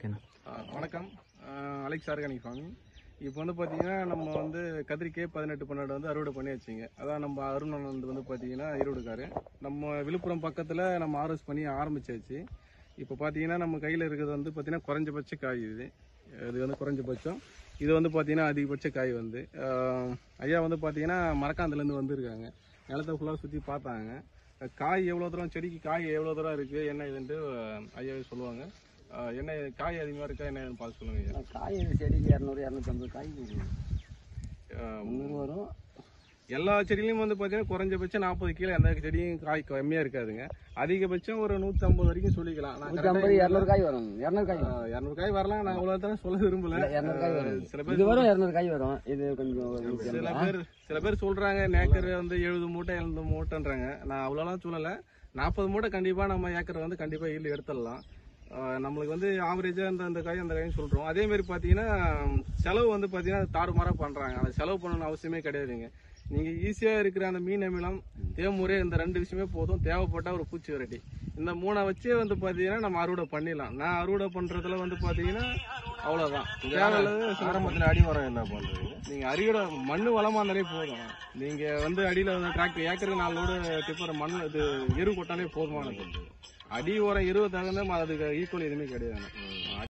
ஓகேண்ணா ஆஹ் வணக்கம் ஆஹ் Alex organic farming இப்போ வந்து பார்த்தீங்கன்னா நம்ம வந்து கத்திரிக்காய் பதினெட்டு பன்னெண்டு வந்து அறுவடை பண்ணி வச்சிங்க அதான் நம்ம அருணானந்த் வந்து பார்த்தீங்கன்னா ஈரோடுக்காரு நம்ம விழுப்புரம் பக்கத்தில் நம்ம ஆர்எஸ் பண்ணி ஆரம்பிச்சாச்சு இப்போ பார்த்தீங்கன்னா நம்ம கையில் இருக்கிறது வந்து பார்த்தீங்கன்னா குறைஞ்சபட்ச காய் இது இது வந்து குறைஞ்சபட்சம் இது வந்து பார்த்தீங்கன்னா அதிகபட்ச காய் வந்து ஆஹ் ஐயா வந்து பார்த்தீங்கன்னா மரக்காந்துலேருந்து வந்திருக்காங்க நிலத்தை ஃபுல்லாக சுற்றி பார்த்தாங்க காய் எவ்வளோ தூரம் செடிக்கு காய் எவ்வளோ தூரம் இருக்குது என்ன இதுன்ட்டு ஐயாவே சொல்லுவாங்க ஆஹ் என்ன காய் அதிகமாக இருக்கா என்ன ஏதுன்னு பார்த்து சொல்லுங்க ஐயா காய் செடிக்கு இரநூறு இரநூத்தம்பது காய் ஆஹ் முந்நூறு வரும் எல்லா செடியிலையும் வந்து பார்த்தீங்கன்னா குறைஞ்சபட்சம் நாற்பது கீழே எந்த செடியும் காய் கம்மியாக இருக்காதுங்க அதிகபட்சம் ஒரு நூற்றம்பது வரைக்கும் சொல்லிக்கலாம் நான் நூற்றி ஐம்பது இரநூறு காய் வரும் இரநூறு காய் வரும். இரநூறு காய் வரலாம் நான் அவ்வளோ தான் சொல்ல விரும்பல இல்ல, இரநூறு காய் வரும் சில பேர் இது வரும் இரநூறு காய் வரும் இது கொஞ்சம் நூற்றி சில ஐம்பது. பேர் சில பேர் சொல்றாங்க நேக்கர் வந்து எழுபது மூட்டை எழுபது மூட்டைன்றாங்க நான் அவ்வளோலாம் சொல்லல நாற்பது மூட்டை கண்டிப்பா நம்ம ஏக்கர் வந்து கண்டிப்பா ஈல்டு எடுத்துடலாம் ஆஹ் நம்மளுக்கு வந்து ஆவரேஜா இந்த அந்த காய் அந்த காய்னு சொல்றோம் அதே மாதிரி பாத்தீங்கன்னா செலவு வந்து பாத்தீங்கன்னா தாறுமாறா பண்றாங்க அந்த செலவு பண்ணணும்னு அவசியமே கிடையாதுங்க நீங்க ஈஸியா இருக்கிற அந்த மீன் அமிலம் தேமுறை இந்த ரெண்டு விஷயமே போதும் தேவைப்பட்டா ஒரு பூச்சி வெரைட்டி இந்த மூணை வச்சே வந்து பாத்தீங்கன்னா நம்ம அறுவடை பண்ணிடலாம் நான் அறுவடை பண்றதுல வந்து பாத்தீங்கன்னா அவ்வளவுதான் தேவையில்லாத ஆரம்பத்தில் அடி உரம் என்ன பண்றீங்க நீங்க அரியோட மண்ணு வளமா இருந்தாலே போதும் நீங்க வந்து அடியில வந்து டிராக்டர் ஏக்கருக்கு நாலு லோடு டிப்பர் மண் இது எரு கொட்டாலே போதுமானது அடி உரம் இருபது தகுந்த அதுக்கு ஈக்குவல் எதுவுமே கிடையாது